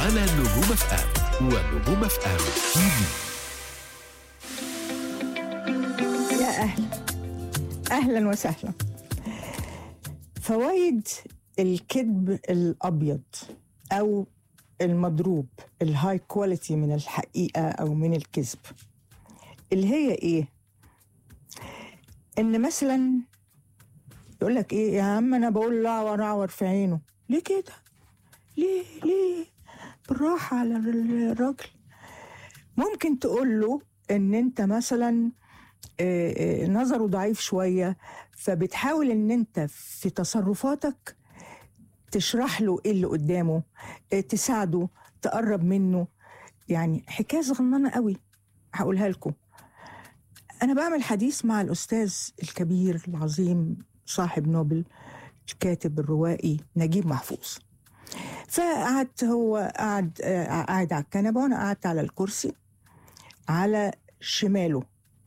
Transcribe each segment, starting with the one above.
على نجوم اف ام ونجوم اف ام تي في يا أهلا أهلا وسهلا فوائد الكذب الأبيض أو المضروب الهاي كواليتي من الحقيقة أو من الكذب اللي هي إيه؟ إن مثلا يقول لك إيه يا عم أنا بقول له أعور أعور في عينه ليه كده؟ ليه ليه؟ بالراحة على الراجل ممكن تقول له إن أنت مثلا آه، آه، نظره ضعيف شوية فبتحاول ان انت في تصرفاتك تشرح له ايه اللي قدامه آه، تساعده تقرب منه يعني حكاية صغننة قوي هقولها لكم انا بعمل حديث مع الاستاذ الكبير العظيم صاحب نوبل الكاتب الروائي نجيب محفوظ فقعدت هو قعد آه، قاعد على الكنبه وانا قعدت على الكرسي على شماله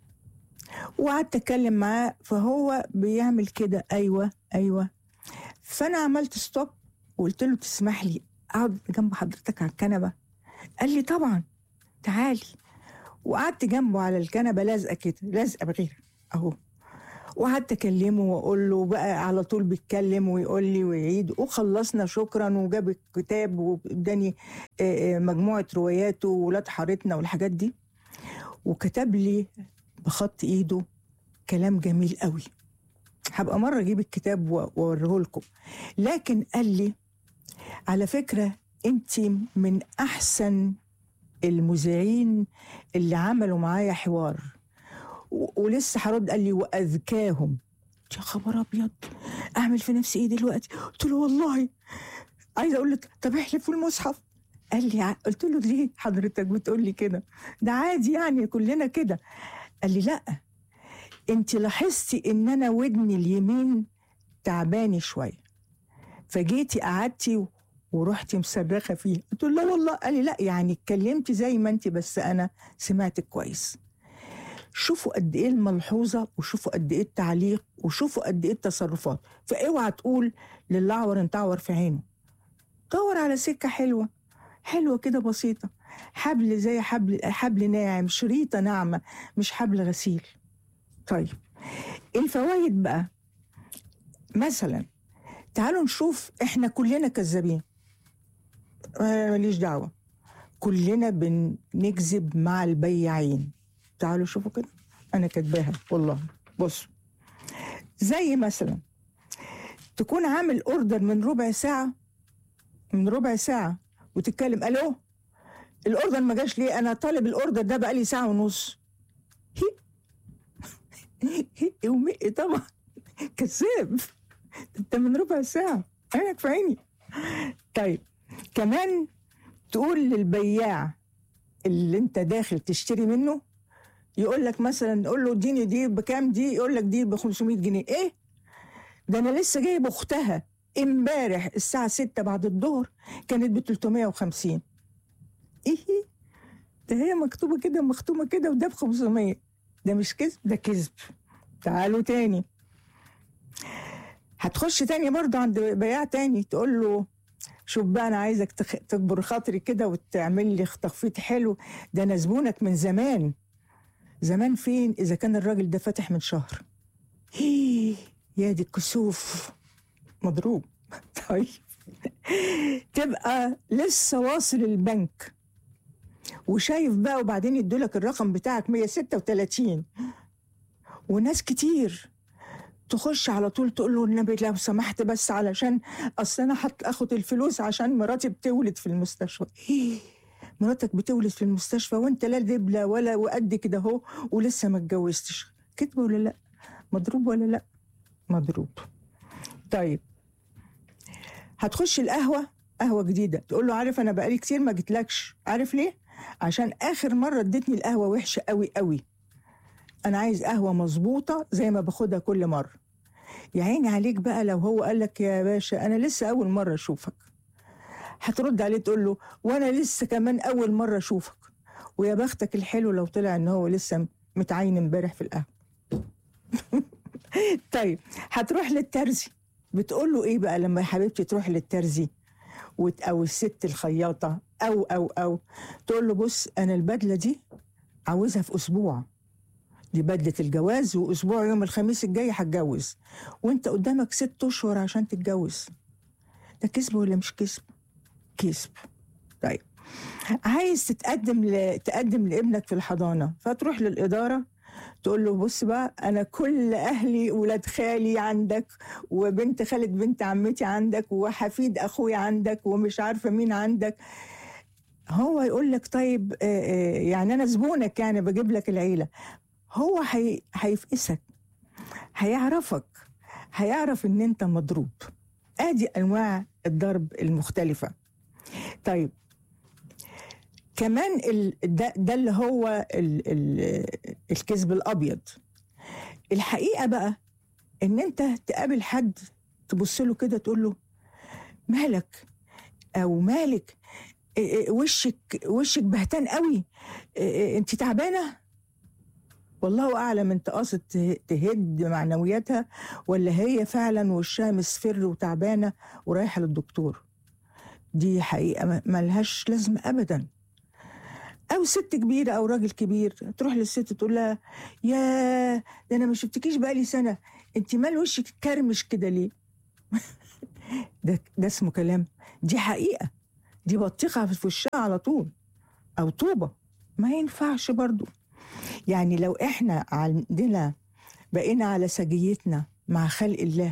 وقعدت اتكلم معاه فهو بيعمل كده ايوه ايوه فانا عملت ستوب وقلت له تسمح لي اقعد جنب حضرتك على الكنبه قال لي طبعا تعالي وقعدت جنبه على الكنبه لازقه كده لازقه بغير اهو وقعدت اكلمه واقول له بقى على طول بيتكلم ويقول لي ويعيد وخلصنا شكرا وجاب الكتاب واداني آه، آه، مجموعه رواياته ولاد حارتنا والحاجات دي وكتب لي بخط ايده كلام جميل قوي هبقى مرة اجيب الكتاب و- واوريه لكم لكن قال لي على فكرة انت من احسن المذيعين اللي عملوا معايا حوار و- ولسه هرد قال لي واذكاهم يا خبر ابيض اعمل في نفسي ايه دلوقتي قلت له والله عايزه اقول لك طب احلف في المصحف قال لي ع- قلت له ليه حضرتك بتقول لي كده ده عادي يعني كلنا كده قال لي لا انت لاحظتي ان انا ودني اليمين تعباني شويه فجيتي قعدتي ورحتي مصرخه فيه قلت له لا والله قال لي لا يعني اتكلمتي زي ما انت بس انا سمعتك كويس شوفوا قد ايه الملحوظه وشوفوا قد ايه التعليق وشوفوا قد ايه التصرفات فاوعى تقول للاعور انت اعور في عينه دور على سكه حلوه حلوه كده بسيطه حبل زي حبل حبل ناعم شريطه ناعمه مش حبل غسيل طيب الفوائد بقى مثلا تعالوا نشوف احنا كلنا كذابين آه، ماليش دعوه كلنا بنكذب مع البياعين تعالوا شوفوا كده انا كاتباها والله بص زي مثلا تكون عامل اوردر من ربع ساعه من ربع ساعه وتتكلم الو الاوردر ما جاش ليه انا طالب الاوردر ده بقالي ساعه ونص هي هي ومي طبعا كذاب انت من ربع ساعه عينك في عيني طيب كمان تقول للبياع اللي انت داخل تشتري منه يقول لك مثلا قول له اديني دي بكام دي يقول لك دي ب 500 جنيه ايه ده انا لسه جايب اختها امبارح الساعه 6 بعد الظهر كانت ب 350 ايه ده هي مكتوبه كده مختومه كده وده ب 500 ده مش كذب ده كذب تعالوا تاني هتخش تاني برضه عند بياع تاني تقول له شوف بقى انا عايزك تخ... تكبر خاطري كده وتعمل لي تخفيض حلو ده انا زبونك من زمان زمان فين اذا كان الراجل ده فاتح من شهر هيه، يا دي الكسوف مضروب طيب تبقى لسه واصل البنك وشايف بقى وبعدين يدولك الرقم بتاعك 136 وناس كتير تخش على طول تقول له النبي لو سمحت بس علشان اصل انا هت- اخد الفلوس عشان مراتي بتولد في المستشفى إيه؟ مراتك بتولد في المستشفى وانت لا دبله ولا وقد كده اهو ولسه ما اتجوزتش كذب ولا لا مضروب ولا لا مضروب طيب هتخش القهوه قهوه جديده تقول له عارف انا بقالي كتير ما جيتلكش عارف ليه عشان اخر مره اديتني القهوه وحشه قوي قوي انا عايز قهوه مظبوطه زي ما باخدها كل مره يا عيني عليك بقى لو هو قال لك يا باشا انا لسه اول مره اشوفك هترد عليه تقول له وانا لسه كمان اول مره اشوفك ويا بختك الحلو لو طلع ان هو لسه متعين امبارح في القهوه طيب هتروح للترزي بتقول له ايه بقى لما يا حبيبتي تروح للترزي وت- او الست الخياطه او او او تقول له بص انا البدله دي عاوزها في اسبوع دي بدله الجواز واسبوع يوم الخميس الجاي هتجوز وانت قدامك ست اشهر عشان تتجوز ده كذب ولا مش كذب كذب طيب عايز تتقدم ل... تقدم لابنك في الحضانه فتروح للاداره تقول له بص بقى انا كل اهلي ولاد خالي عندك وبنت خالة بنت عمتي عندك وحفيد اخويا عندك ومش عارفه مين عندك هو يقول لك طيب آه، آه، يعني انا زبونك يعني بجيب لك العيله هو هي... هيفقسك هيعرفك هيعرف ان انت مضروب ادي انواع الضرب المختلفه طيب كمان ال... ده, ده اللي هو ال... ال... الكذب الابيض الحقيقه بقى ان انت تقابل حد تبص له كده تقول له مالك او مالك إيه إيه وشك وشك بهتان قوي انت تعبانه والله اعلم انت قاصد ته- تهد معنوياتها ولا هي فعلا وشها مصفر وتعبانه ورايحه للدكتور دي حقيقه ما- ملهاش لازمه ابدا او ست كبيره او راجل كبير تروح للست تقول لها يا ده انا ما شفتكيش بقالي سنه انت مال وشك كرمش كده ليه ده ده اسمه كلام دي حقيقه دي بطيخه في وشها على طول او طوبه ما ينفعش برضو يعني لو احنا عندنا بقينا على سجيتنا مع خلق الله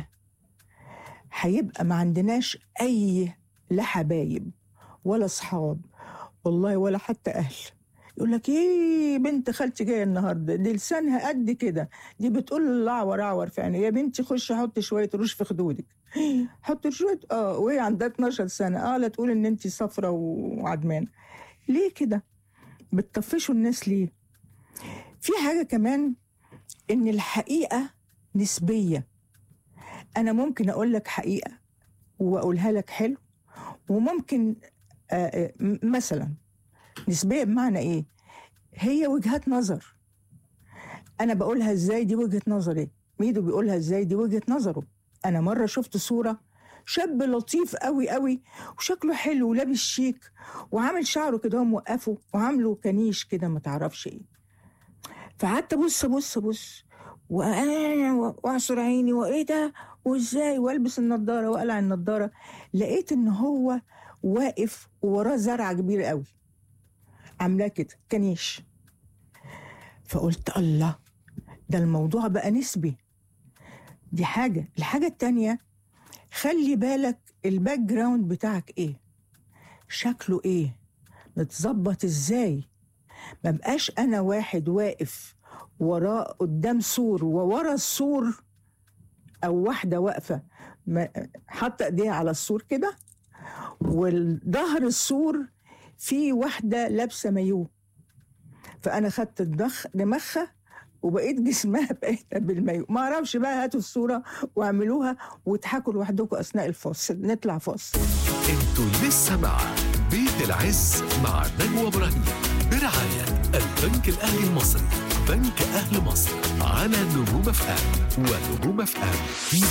هيبقى ما عندناش اي لا حبايب ولا اصحاب والله ولا حتى اهل يقول لك ايه بنت خالتي جايه النهارده دي لسانها قد كده دي بتقول لعور اعور في عيني يا بنتي خشي حطي شويه روش في خدودك حطي شويه اه وهي عندها 12 سنه اه لا تقول ان انت صفرة وعدمان ليه كده بتطفشوا الناس ليه في حاجه كمان ان الحقيقه نسبيه انا ممكن اقول لك حقيقه واقولها لك حلو وممكن آه، آه، م- مثلا نسبيه بمعنى ايه هي وجهات نظر انا بقولها ازاي دي وجهه نظري ميدو بيقولها ازاي دي وجهه نظره انا مره شفت صوره شاب لطيف قوي قوي وشكله حلو ولابس شيك وعامل شعره كده موقفه وعامله كنيش كده ما تعرفش ايه فقعدت ابص ابص ابص وانا واعصر عيني وايه ده وازاي والبس النضاره واقلع النضاره لقيت ان هو واقف ووراه زرعه كبيره قوي عاملاه كده كنيش فقلت الله ده الموضوع بقى نسبي دي حاجة الحاجة التانية خلي بالك الباك جراوند بتاعك ايه شكله ايه متظبط ازاي ما بقاش انا واحد واقف وراه قدام سور وورا السور او واحدة واقفة ما- حاطة ايديها على السور كده والظهر السور في واحدة لابسة مايوه فأنا خدت الضخ دماغها وبقيت جسمها بقيت بالمايو ما اعرفش بقى هاتوا الصورة واعملوها واضحكوا لوحدكم أثناء الفاصل نطلع فاصل انتوا لسه مع بيت العز مع نجوى ابراهيم برعاية البنك الأهلي المصري بنك أهل مصر على نجوم اف ام ونجوم اف ام